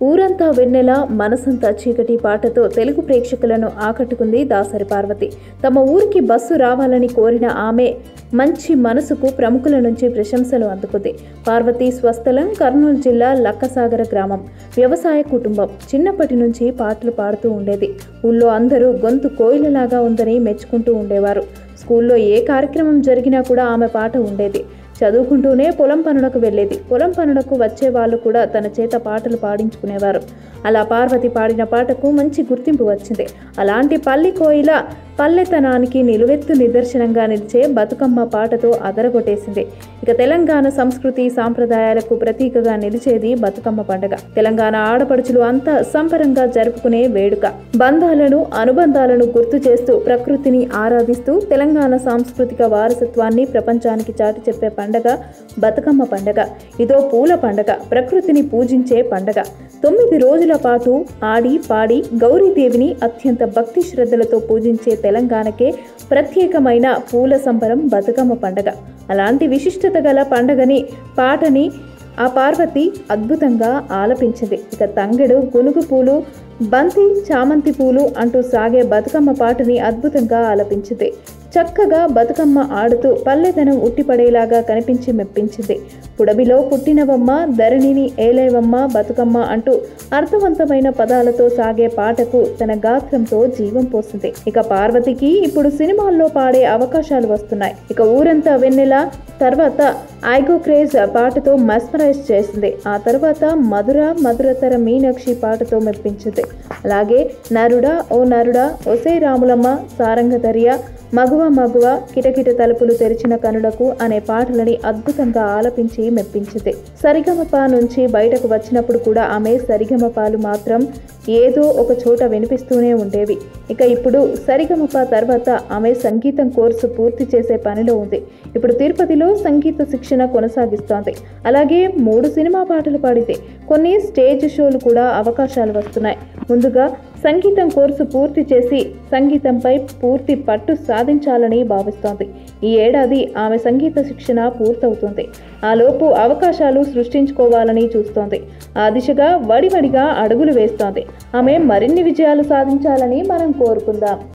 ఊరంతా వెన్నెల మనసంతా చీకటి పాటతో తెలుగు ప్రేక్షకులను ఆకట్టుకుంది దాసరి పార్వతి తమ ఊరికి బస్సు రావాలని కోరిన ఆమె మంచి మనసుకు ప్రముఖుల నుంచి ప్రశంసలు అందుకుంది పార్వతి స్వస్థలం కర్నూలు జిల్లా లక్కసాగర గ్రామం వ్యవసాయ కుటుంబం చిన్నప్పటి నుంచి పాటలు పాడుతూ ఉండేది ఊళ్ళో అందరూ గొంతు కోయిలలాగా ఉందని మెచ్చుకుంటూ ఉండేవారు స్కూల్లో ఏ కార్యక్రమం జరిగినా కూడా ఆమె పాట ఉండేది చదువుకుంటూనే పొలం పనులకు వెళ్ళేది పొలం పనులకు వచ్చే వాళ్ళు కూడా తన చేత పాటలు పాడించుకునేవారు అలా పార్వతి పాడిన పాటకు మంచి గుర్తింపు వచ్చింది అలాంటి పల్లి కోయిల పల్లెతనానికి నిలువెత్తు నిదర్శనంగా నిలిచే బతుకమ్మ పాటతో అదరగొట్టేసింది ఇక తెలంగాణ సంస్కృతి సాంప్రదాయాలకు ప్రతీకగా నిలిచేది బతుకమ్మ పండుగ తెలంగాణ ఆడపడుచులు అంతా సంబరంగా జరుపుకునే వేడుక బంధాలను అనుబంధాలను గుర్తు చేస్తూ ప్రకృతిని ఆరాధిస్తూ తెలంగాణ సాంస్కృతిక వారసత్వాన్ని ప్రపంచానికి చాటి చెప్పే పండగ బతుకమ్మ పండగ ఇదో పూల పండగ ప్రకృతిని పూజించే పండగ తొమ్మిది రోజుల పాటు ఆడి పాడి గౌరీదేవిని అత్యంత భక్తి శ్రద్ధలతో పూజించే తెలంగాణకే ప్రత్యేకమైన పూల సంబరం బతుకమ్మ పండగ అలాంటి విశిష్టత గల పండగని పాటని ఆ పార్వతి అద్భుతంగా ఆలపించింది ఇక తంగెడు గునుగు పూలు బంతి చామంతి పూలు అంటూ సాగే బతుకమ్మ పాటని అద్భుతంగా ఆలపించింది చక్కగా బతుకమ్మ ఆడుతూ పల్లెదనం ఉట్టిపడేలాగా కనిపించి మెప్పించింది పుడబిలో పుట్టినవమ్మ ధరణిని ఏలేవమ్మ బతుకమ్మ అంటూ అర్థవంతమైన పదాలతో సాగే పాటకు తన గాత్రంతో జీవం పోసింది ఇక పార్వతికి ఇప్పుడు సినిమాల్లో పాడే అవకాశాలు వస్తున్నాయి ఇక ఊరంతా వెన్నెల తర్వాత ఐగో క్రేజ్ పాటతో మస్మరైజ్ చేసింది ఆ తర్వాత మధుర మధురతర మీనాక్షి పాటతో మెప్పించింది అలాగే నరుడా ఓ నరుడా ఒసే రాములమ్మ సారంగధర్య మగువ మగువ కిటకిట తలుపులు తెరిచిన కనులకు అనే పాటలని అద్భుతంగా ఆలపించి మెప్పించింది సరిగమప నుంచి బయటకు వచ్చినప్పుడు కూడా ఆమె సరిగమపాలు మాత్రం ఏదో ఒక చోట వినిపిస్తూనే ఉండేవి ఇక ఇప్పుడు సరిగమప తర్వాత ఆమె సంగీతం కోర్సు పూర్తి చేసే పనిలో ఉంది ఇప్పుడు తిరుపతిలో సంగీత శిక్షణ కొనసాగిస్తోంది అలాగే మూడు సినిమా పాటలు పాడితే కొన్ని స్టేజ్ షోలు కూడా అవకాశాలు వస్తున్నాయి ముందుగా సంగీతం కోర్సు పూర్తి చేసి సంగీతంపై పూర్తి పట్టు సాధించాలని భావిస్తోంది ఈ ఏడాది ఆమె సంగీత శిక్షణ పూర్తవుతుంది ఆలోపు అవకాశాలు సృష్టించుకోవాలని చూస్తోంది ఆ దిశగా వడివడిగా అడుగులు వేస్తోంది ఆమె మరిన్ని విజయాలు సాధించాలని మనం కోరుకుందాం